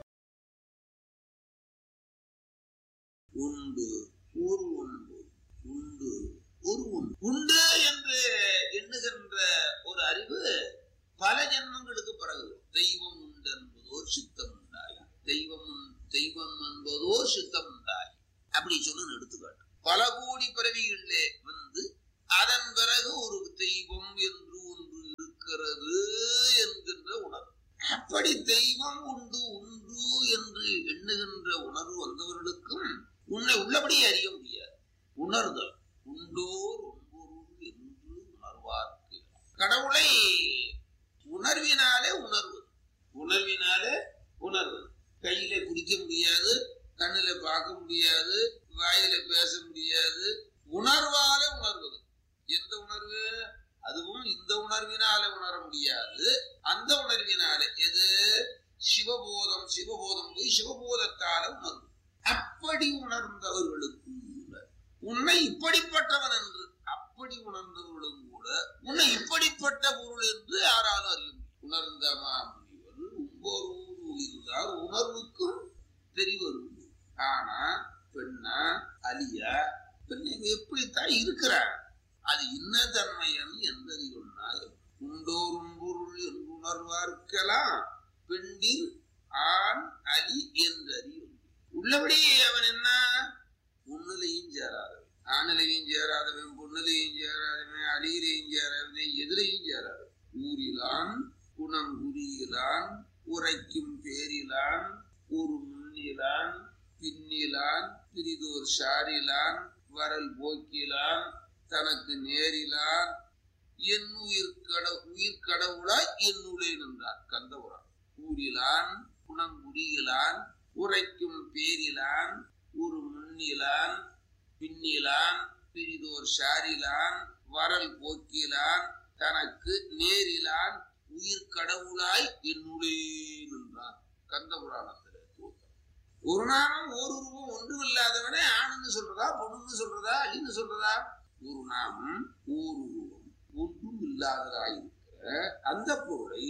உண்டு ஊர் உண்டு உண்டு ஒரு உண்டு உண்டு என்று எண்ணுகின்ற ஒரு அறிவு பல ஜென்மங்களுக்கு பிறகு வரும். தெய்வம் உண்டு என்பதோர் சித்தம் உண்டாய் தெய்வம் உண்- தெய்வம் என்பதோர் சித்தம் உண்டாய் அப்படி சொன்னு எடுத்துக்காட்டு பல கோடி பிறவிகளிலே வந்து அதன் பிறகு ஒரு தெய்வம் என்று ஒன்று இருக்கிறது என்கின்ற உணர்வு அப்படி தெய்வம் உண்டு உண்டு என்று எண்ணுகின்ற உணர்வு வந்தவர்களுக்கும் உன்னை உள்ளபடியே அறிய முடியாது உணர்தல் உண்டோர் ஒன்பொருள் என்று உணர்வார்க்கு கடவுளை உணர்வினாலே உணர்வது உணர்வினாலே உணர்வது கையில பிடிக்க முடியாது கண்ணுல பார்க்க முடியாது வாயில பேச முடியாது உணர்வாலே உணர்வது எந்த உணர்வு அதுவும் இந்த உணர்வினாலே உணர முடியாது அந்த உணர்வினாலே எது சிவபோதம் சிவபோதம் போய் சிவபோதத்தால உணர்வு அப்படி உணர்ந்தவர்களுக்கும் கூட உன்னை இப்படிப்பட்டவன் என்று அப்படி உணர்ந்தவர்களும் கூட உன்னை இப்படிப்பட்ட பொருள் என்று யாராலும் அறிய முடியும் உணர்ந்த மாமுனிவர் ஒவ்வொரு ஊர் இருந்தார் உணர்வுக்கும் தெரிவது ஆனா பெண்ணா அலியா பெண் இவ எப்படித்தான் இருக்கிறார் அது இன்ன தன்மையன் என்றறிவனாய் உண்டோரும் பொருள் என்று உணர்வார்க்கலாம் பெண்டில் ஆண் அலி என்றறியும் உள்ளபடி அவன் என்ன பொண்ணுலையும் சேராதவன் ஆணிலையும் சேராதவன் பொண்ணுலையும் சேராதவன் அலியிலையும் சேராதவன் எதிரையும் சேராதவன் ஊரிலான் குணம் குறியிலான் உரைக்கும் பேரிலான் ஒரு முன்னிலான் பின்னிலான் பிரிதோர் சாரிலான் வரல் போக்கிலான் தனக்கு நேரிலான் என் உயிர் கட உயிர் கடவுளாய் என்னுளே நின்றார் கந்தபுரம் கூறிலான் குணங்குடியிலான் உரைக்கும் பேரிலான் ஒரு முன்னிலான் பின்னிலான் பிரிதோர் சாரிலான் வரல் போக்கிலான் தனக்கு நேரிலான் உயிர் கடவுளாய் என்னுளே நின்றார் கந்த புராணத்துல தோற்றம் ஒரு நாமம் ஒரு உருவம் ஒன்றும் இல்லாதவனே ஆணுன்னு சொல்றதா பொண்ணுன்னு சொல்றதா அழின்னு சொல்றதா ஒரு நாமம் ஓர் உருவம் ஒன்றும் இல்லாததாயிருக்கிற அந்த பொருளை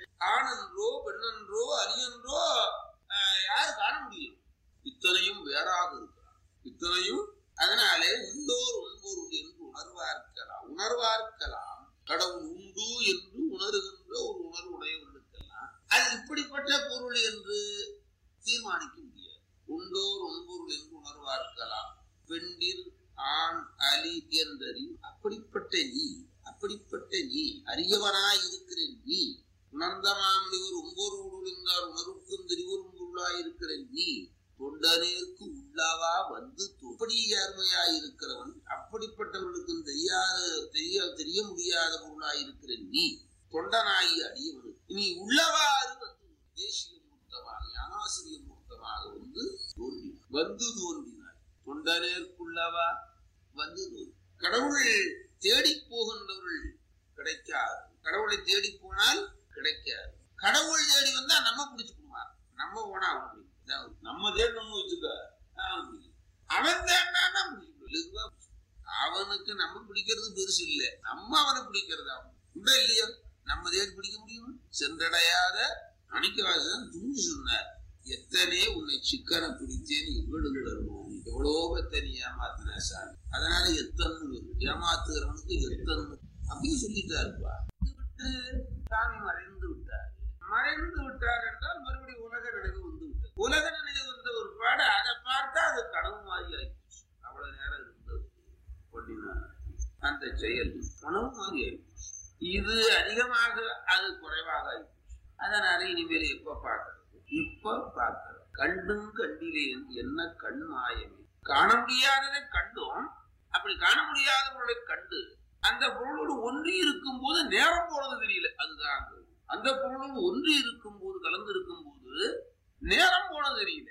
ஆணென்றோ பெண்ணென்றோ அரியன்றோ ஆஹ், யார் காண முடியும் இத்தனையும் வேறாக இருக்கிறார் இத்தனையும் அதனாலே உள்ளோர் உண்பொருள் என்று உணர்வார்க்கலாம் உணர்வார்க்கலாம் கடவுள் உண்டு என்று உணர்கின்ற ஒரு உணர்வு உடையவர்களுக்கெல்லாம் அது இப்படிப்பட்ட பொருள் என்று தீர்மானிக்க முடியாது உண்டோர் உண்பொருள் என்று உணர்வார்க்கலாம் பெண்டில் ஆண் அலி என்றறி அப்படிப்பட்ட நீ அப்படிப்பட்ட நீ அரியவனாய் இருக்கிற நீ உணர்ந்தமாம் இவர் உங்கோரோடு என்றார் உணர்வுக்கும் தெரிவரும் பொருளாய் இருக்கிற நீ தொண்டனேற்கு உள்ளவா வந்து தொப்படியார்மையாய் இருக்கிறவன் அப்படிப்பட்டவர்களுக்கும் தெரியாத தெரிய தெரிய முடியாத பொருளாய் இருக்கிற நீ தொண்டனாகி அடியவனுக்கு நீ உள்ளவாறு வந்து தேசிய மூர்த்தமாக ஞானாசிரிய மூர்த்தமாக வந்து தோன்றி வந்து தோன்றினாய் தொண்டனேற்குள்ளவா வந்து தோன்றி கடவுள் தேடி போகின்றவர்கள் கிடைக்காது கடவுளை தேடி போனால் கிடைக்காது கடவுள் தேடி வந்தா நம்ம பிடிச்சுக்குவான் நம்ம போனா அவன் பிடிக்கும். அதாவது நம்ம தேடணும்னு வச்சுக்க அவன் பிடிக்கும். அவன் தேடினா பிடிக்கும் லெகுவா பிடிக்கும். அவனுக்கு நம்ம பிடிக்கிறது பெருசு இல்ல நம்ம அவனை பிடிக்கிறது அவன் உண்டா இல்லையா நம்ம தேடி பிடிக்க முடியுமா சென்றடையாத மணிக்கவாசன் துணிஞ்சு சொன்னார் எத்தனை உன்னை சிக்கனை பிடித்தேன் இவ்வளவு தருவோம் எவ்வளோ எத்தனை ஏமாத்தின சாமி அதனால எத்தனை ஏமாத்துகிறவனுக்கு எத்தனை அப்படின்னு சொல்லிட்டாருப்பா விட்டு சாமி மறைந்து விட்டார் மறைந்து விட்டார் என்றால் மறுபடியும் உலக நினைவு வந்து விட்டது உலக நினைவு வந்த ஒரு பாடு அதை பார்த்தா அது கடவுள் மாதிரி ஆயிடுச்சு அவ்வளவு நேரம் இருந்தது பண்ணினார் அந்த செயல் உணவு மாதிரி ஆயிடுச்சு இது அதிகமாக அது குறைவாக ஆயிடுச்சு அதனால இனிமேல் எப்ப பார்க்கறது இப்ப பார்க்கறது கண்டும் கண்டிலே என்ன கண் மாயமே காண முடியாததை கண்டும் அப்படி காண முடியாத பொருளை கண்டு அந்த பொருளோடு ஒன்றி இருக்கும் போது நேரம் போனது தெரியல அதுதான் அங்க. அந்த பொருளோடு ஒன்றி இருக்கும் போது கலந்து இருக்கும் போது நேரம் போனது தெரியல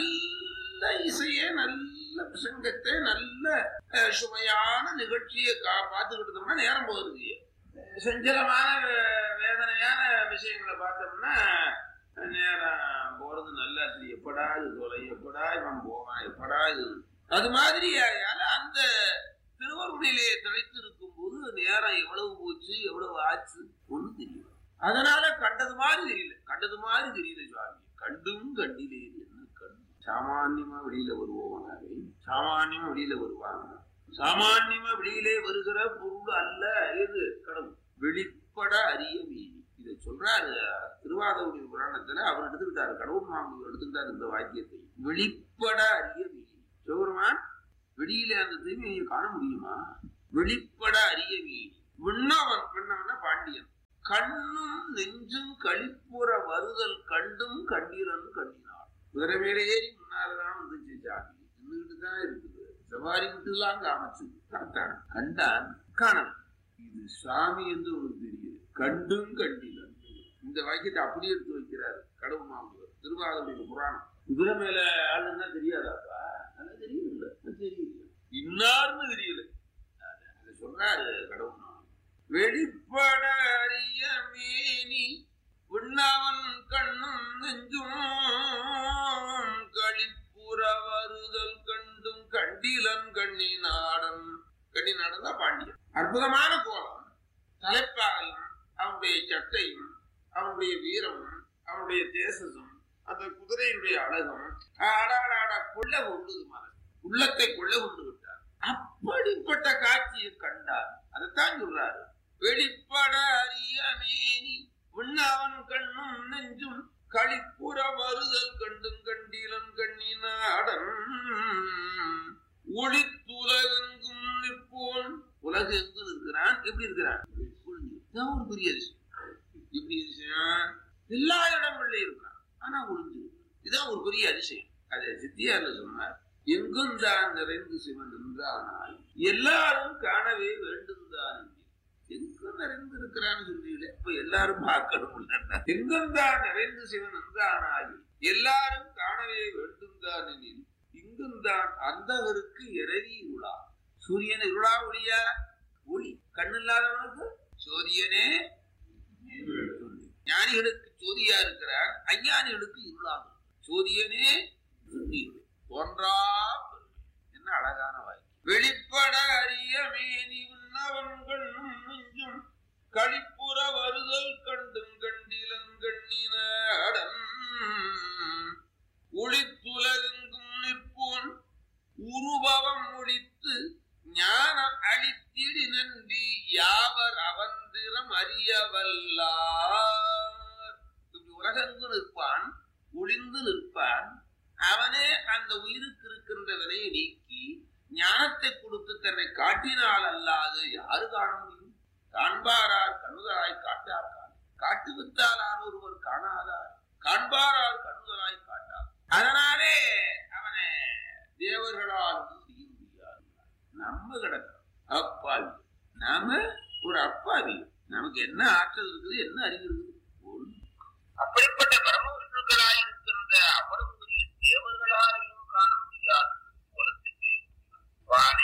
நல்ல இசையை நல்ல பிரசங்கத்தை நல்ல அஹ், சுவையான நிகழ்ச்சியை கா பார்த்துக்கிட்டு இருந்தோம்னா நேரம் போகுது தெரியாது செஞ்சலமான வே- வேதனையான விஷயங்களை பார்த்தோம்னா நேரம் போறது நல்லா தெரியும் எப்படா இது தொலை எப்படா இவன் போவான் எப்படா இது அது மாதிரி ஆகையால அந்த திருவருளிலே திளைத்து இருக்கும் போது நேரம் எவ்வளவு போச்சு எவ்வளவு ஆச்சு ஒண்ணு தெரியல அதனால கண்டது மாதிரி தெரியல கண்டது மாதிரி தெரியல சுவாமி கண்டும் கண்டிலே என்ன கண்டு சாமான்யமா வெளியில வருவோம் சாமான்யமா வெளியில வருவாங்க சாமான்யமா வெளியிலே வருகிற பொருள் அல்ல எது கடவுள் வெளிப்பட அறிய மீறி இதை சொல்றாரு திருவாதவுடைய புராணத்துல அவர் எடுத்துக்கிட்டாரு கடவுள் மாமூல் எடுத்துக்கிட்டாரு இந்த வாக்கியத்தை வெளிப்பட அறிய மீறி சிவபெருமான் வெளியில அந்த தூய்மையை காண முடியுமா வெளிப்பட அறிய மீறி விண்ணவன் விண்ணவன பாண்டியன் கண்ணும் நெஞ்சும் களிப்புற வருதல் கண்டும் கண்டீரன் கண்டினார் குதிரை மேல ஏறி முன்னாலதான் வந்துச்சு சாமி நின்றுட்டு தான் இருக்குது சவாரி விட்டுலாம் காமிச்சு பார்த்தான் கண்டான் காணல் இது சாமி என்று உனக்கு தெரியுது கண்டும் கண்டிலன் இந்த வாக்கியத்தை அப்படியே எடுத்து வைக்கிறாரு கடவுள் மாமூர் திருவாரூர் புராணம் குதிரை மேல ஆளுன்னா தெரியாதாப்பா அது தெரியல அது தெரியல இன்னார்னு தெரியல அதை சொல்றாரு கடவுள் மாமூர். வெளிப்பட அறிய மேனி உண்ணவன் கண்ணும் நெஞ்சும் களிப்புற வருதல் கண்டும் கண்டிலன் கண்ணி நாடன் கண்ணி நாடன் தான் பாண்டியன் அற்புதமான கோலம் தலைப்பாகையும் அவனுடைய சட்டையும் அவனுடைய வீரமும் அவனுடைய தேசமும் அந்த குதிரையினுடைய அழகும் ஆடாடாடா கொள்ள கொண்டது மனது உள்ளத்தை கொள்ள கொண்டு விட்டார் அப்படிப்பட்ட காட்சியை கண்டார் அதைத்தான் சொல்றாரு வெளிப்பட அறிய மேனி உண்ணவன் கண்ணும் நெஞ்சும் களிப்புற வருதல் கண்டும் கண்டீலன் கண்ணினாடன் ஒளித்துலகெங்கும் நிற்போன் உலகெங்கும் இருக்கிறான் எப்படி இருக்கிறான் இதான் ஒரு பெரிய அதிசயம் எப்படி அதிசயம் எல்லா இடங்கள்லயும் இருக்கிறான் ஆனா ஒளிஞ்சு இதுதான் ஒரு பெரிய அதிசயம் அது சித்தியார்ல சொன்னார் எங்கும் தான் நிறைந்து சிவன் என்றானால் எல்லாரும் காணவே வேண்டும் தான் எங்கும் நிறைந்து இருக்கிறான்னு சொல்றீங்களே இப்ப எல்லாரும் பார்க்கணும் எங்கும் தான் நிறைந்து சிவன் என்றானால் எல்லாரும் காணவே வேண்டும் தான் எனில் இங்கும் தான் அந்தவருக்கு இரவி இருளா சூரியன் இருளா ஒளியா ஒளி கண்ணு இல்லாதவனுக்கு சூரியனே ஞானிகளுக்கு ஜோதியா இருக்கிறார் அஞ்ஞானிகளுக்கு இருளாகும் சூரியனே இருள். தோன்றா பெருமை. என்ன அழகான வாய் வெளிப்பட அறிய மேனி உன்னவன்கள் நெஞ்சும் கழிப்புற வருதல் கண்டும் கண்டிலங்கண்ணினடன் ஒளித்துலகெங்கும் நிற்போன் உருபவம் ஒழித்து ஞானம் அளித்திடு நன்றி யாவர் அவந்திரம் அறியவல்லார் இப்படி உலகெங்கு நிற்பான் ஒளிந்து நிற்பான் அவனே அந்த உயிருக்கு இருக்கின்ற வினையை நீக்கி ஞானத்தை கொடுத்து தன்னை காட்டினால் அல்லாது யாரு காண முடியும் காண்பாரார் கண்ணுதலாய் காட்டார் காண். காட்டுவித்தாலார் ஒருவர் காணாதார் காண்பாரார் கண்ணுதலாய் காட்டார் அதனாலே அவனை தேவர்களால் செய்ய முடியாது நம்ம கிடக்கிறோம் அப்பாவி நாம ஒரு அப்பாவி நமக்கு என்ன ஆற்றல் இருக்குது என்ன அறிவு இருக்குது ஒண்ணும். அப்படிப்பட்ட பரமவிஷ்ணுக்களாய் இருக்கின்ற அவருக்குரிய தேவர்களாலையும் காண முடியாது வானை